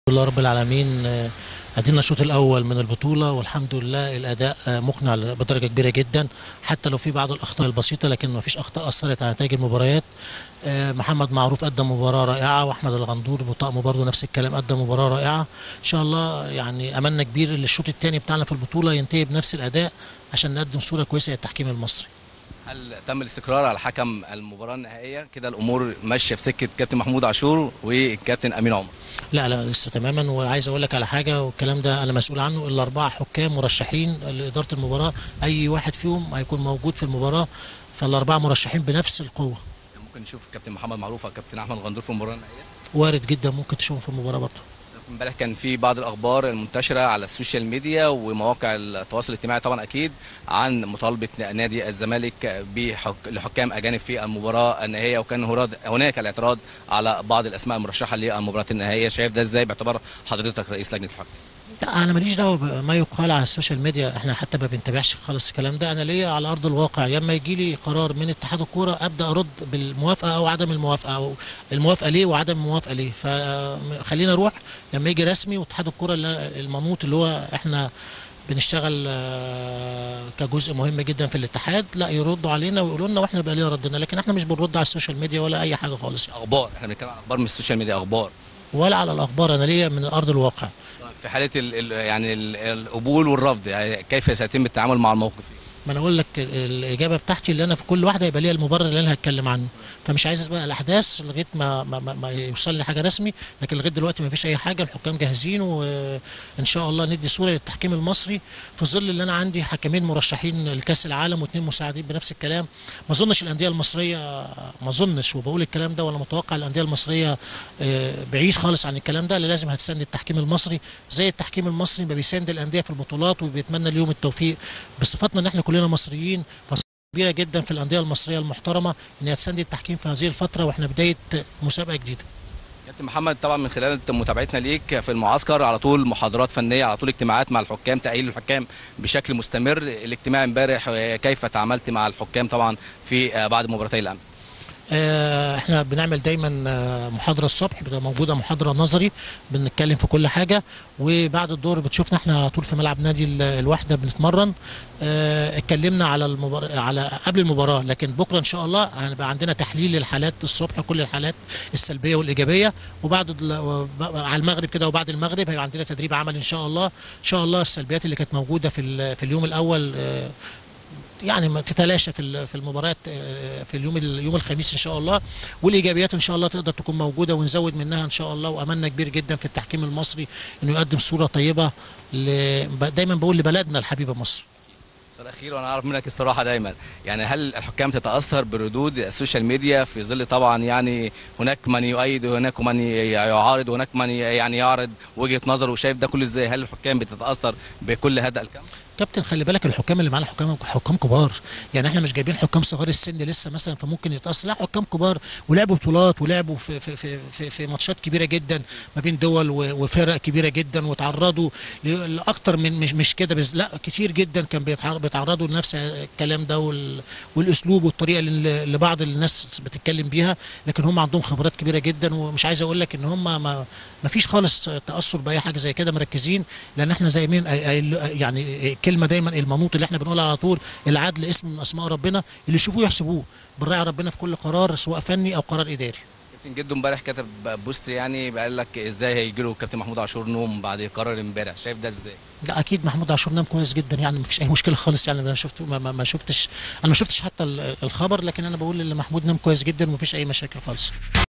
لله رب العالمين آه، ادينا الشوط الاول من البطوله والحمد لله الاداء آه، مقنع بدرجه كبيره جدا حتى لو في بعض الاخطاء البسيطه لكن ما فيش اخطاء اثرت على نتائج المباريات آه، محمد معروف قدم مباراه رائعه واحمد الغندور بطقمه برضه نفس الكلام قدم مباراه رائعه ان شاء الله يعني املنا كبير ان الشوط الثاني بتاعنا في البطوله ينتهي بنفس الاداء عشان نقدم صوره كويسه للتحكيم المصري هل تم الاستقرار على حكم المباراه النهائيه كده الامور ماشيه في سكه كابتن محمود عاشور والكابتن امين عمر لا لا لسه تماما وعايز اقول لك على حاجه والكلام ده انا مسؤول عنه الاربعه حكام مرشحين لاداره المباراه اي واحد فيهم هيكون موجود في المباراه فالاربعه مرشحين بنفس القوه ممكن نشوف كابتن محمد معروف او كابتن احمد غندور في المباراه النهائيه وارد جدا ممكن تشوفهم في المباراه برضه امبارح كان في بعض الاخبار المنتشره على السوشيال ميديا ومواقع التواصل الاجتماعي طبعا اكيد عن مطالبه نادي الزمالك بحك... لحكام اجانب في المباراه النهائيه وكان هراد- هناك الاعتراض على بعض الاسماء المرشحه للمباراه النهائيه شايف ده ازاي باعتبار حضرتك رئيس لجنه الحكام لا انا ماليش دعوه بما يقال على السوشيال ميديا احنا حتى ما بنتابعش خالص الكلام ده انا ليا على ارض الواقع لما يجي لي قرار من اتحاد الكوره ابدا ارد بالموافقه او عدم الموافقه او الموافقه ليه وعدم الموافقه ليه فخلينا نروح لما يجي رسمي واتحاد الكوره اللي- المنوط اللي هو احنا بنشتغل آه، كجزء مهم جدا في الاتحاد لا يردوا علينا ويقولوا لنا واحنا بقى لينا ردنا لكن احنا مش بنرد على السوشيال ميديا ولا اي حاجه خالص اخبار احنا بنتكلم عن اخبار من السوشيال ميديا اخبار ولا على الاخبار انا ليا من ارض الواقع في حاله ال ال يعني ال- القبول والرفض يعني كيف سيتم التعامل مع الموقف ما انا اقول لك ال- الاجابه بتاعتي اللي انا في كل واحده يبقى ليها المبرر اللي انا هتكلم عنه فمش عايز اسبق الاحداث لغايه ما ما, ما, ما يوصل لي حاجه رسمي لكن لغايه دلوقتي ما فيش اي حاجه الحكام جاهزين وان شاء الله ندي صوره للتحكيم المصري في ظل اللي انا عندي حكمين مرشحين لكاس العالم واثنين مساعدين بنفس الكلام ما اظنش الانديه المصريه ما اظنش وبقول الكلام ده ولا متوقع الانديه المصريه آه، بعيد خالص عن الكلام ده اللي لازم هتساند التحكيم المصري زي التحكيم المصري ما بيساند الانديه في البطولات وبيتمنى ليهم التوفيق بصفتنا ان احنا كلنا مصريين فص- كبيره جدا في الانديه المصريه المحترمه ان هي تساند التحكيم في هذه الفتره واحنا بدايه مسابقه جديده كابتن محمد طبعا من خلال متابعتنا ليك في المعسكر على طول محاضرات فنيه على طول اجتماعات مع الحكام تأهيل الحكام بشكل مستمر الاجتماع امبارح آه، كيف تعاملت مع الحكام طبعا في آه، بعد مباراتي الامس آه، احنا بنعمل دايما آه، محاضره الصبح بتبقى موجوده محاضره نظري بنتكلم في كل حاجه وبعد الظهر بتشوفنا احنا على طول في ملعب نادي ال- الوحده بنتمرن آه، اتكلمنا على المبار... على قبل المباراه لكن بكره ان شاء الله هنبقى عندنا تحليل للحالات الصبح كل الحالات السلبيه والايجابيه وبعد ال- وب- على المغرب كده وبعد المغرب هيبقى عندنا تدريب عمل ان شاء الله ان شاء الله السلبيات اللي كانت موجوده في ال- في اليوم الاول آه، يعني ما تتلاشى في ال- في المباريات آه، في اليوم ال- يوم الخميس ان شاء الله والايجابيات ان شاء الله تقدر تكون موجوده ونزود منها ان شاء الله واملنا كبير جدا في التحكيم المصري انه يقدم صوره طيبه ل- ب- دايما بقول لبلدنا الحبيبه مصر السؤال الاخير وانا اعرف منك الصراحه دايما يعني هل الحكام تتاثر بردود السوشيال ميديا في ظل طبعا يعني هناك من يؤيد وهناك من يعارض وهناك من يعني يعرض وجهه نظره وشايف ده كله ازاي هل الحكام بتتاثر بكل هذا الكلام كابتن خلي بالك الحكام اللي معانا حكام حكام كبار يعني احنا مش جايبين حكام صغار السن لسه مثلا فممكن يتاثر لا حكام كبار ولعبوا بطولات ولعبوا في في في في, في ماتشات كبيره جدا ما بين دول و- وفرق كبيره جدا وتعرضوا ل- لاكتر من مش مش كده بس لا كتير جدا كان بيتعر- بيتعرضوا لنفس الكلام ده وال والاسلوب والطريقه اللي اللي بعض الناس بتتكلم بيها لكن هم عندهم خبرات كبيره جدا ومش عايز اقول لك ان هم ما ما فيش خالص تاثر باي حاجه زي كده مركزين لان احنا زي مين يعني كلمه دايما المنوط اللي احنا بنقولها على طول العدل اسم من اسماء ربنا اللي يشوفوه يحسبوه بنراعي ربنا في كل قرار سواء فني او قرار اداري كابتن جدو امبارح كتب بوست يعني بقول لك ازاي هيجي له كابتن محمود عاشور نوم بعد قرار امبارح شايف ده ازاي لا اكيد محمود عاشور نام كويس جدا يعني ما فيش اي مشكله خالص يعني انا شفت ما, ما, ما شفتش انا ما شفتش حتى ال- الخبر لكن انا بقول ان محمود نام كويس جدا وما فيش اي مشاكل خالص